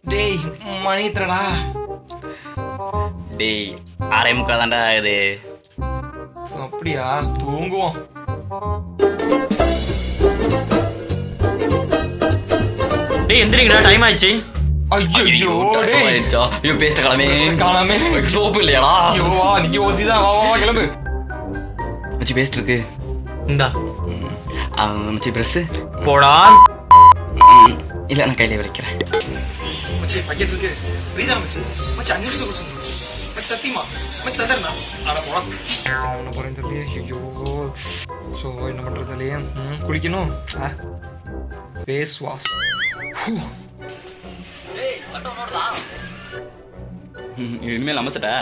டேய் மணி எத்தனைடா டேய் அரை முக்கா தான்டா இது ஸோ, அப்படியா தூங்குவோம் டேய் எந்திரிங்கடா டைம் ஆயிடுச்சு ஐயோ ஐயோ time டேய் ஆயிடுச்சா? ஐயோ பேஸ்ட் கிளம்பி காணாமே சோப்பு இல்லையாடா ஐயோ வா நீங்க ஓசி தான் வா வா வா கிளம்பு மச்சி பேஸ்ட் இருக்கு இந்தா ஆ, மச்சி ப்ரெஸ் போடா இல்லை நான் கையில விளைக்கிறேன் மச்சி பக்கெட் இருக்கு புரியுதா மச்சி மச்சி அஞ்சு நிமிஷம் கொடுத்து மச்சி சத்தியமா மச்சி தந்துடுறா அட போடா மச்சி நான் பண்ண போறேன் தெரியல ஐயோ ஸோ என்ன பண்றது இல்லையே ம், குளிக்கணும் ஃபேஸ் வாஷ் ம், இனிமேல் நம்ம சட்டை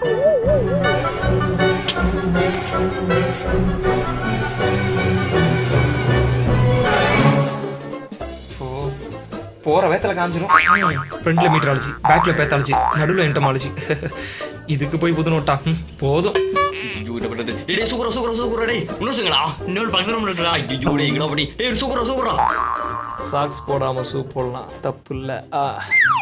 ஸோ போகிற வேத்தில் காமிச்சிரும் ஃப்ரண்ட்ல மீட்டர் அழிச்சு பேக்கில் பேத்தாளிச்சு நடுவில் என்டம் அழிச்சு இதுக்கு போய் புது நோட்டா ம், போதும் ஐயோ என்ன பண்றது டேய் டேய், சூக்குறா சூக்குறா சூக்குறா டேய் இன்னும் சொல்லுங்கடா இன்னொரு பங்கு ரூம்ல இருக்குடா ஐயோ டேய் எங்கடா பண்ணி டேய் சூக்குறா சூக்குறா சாக்ஸ் போடாமல் ஷூ போடலாம் தப்பு இல்லை ஆ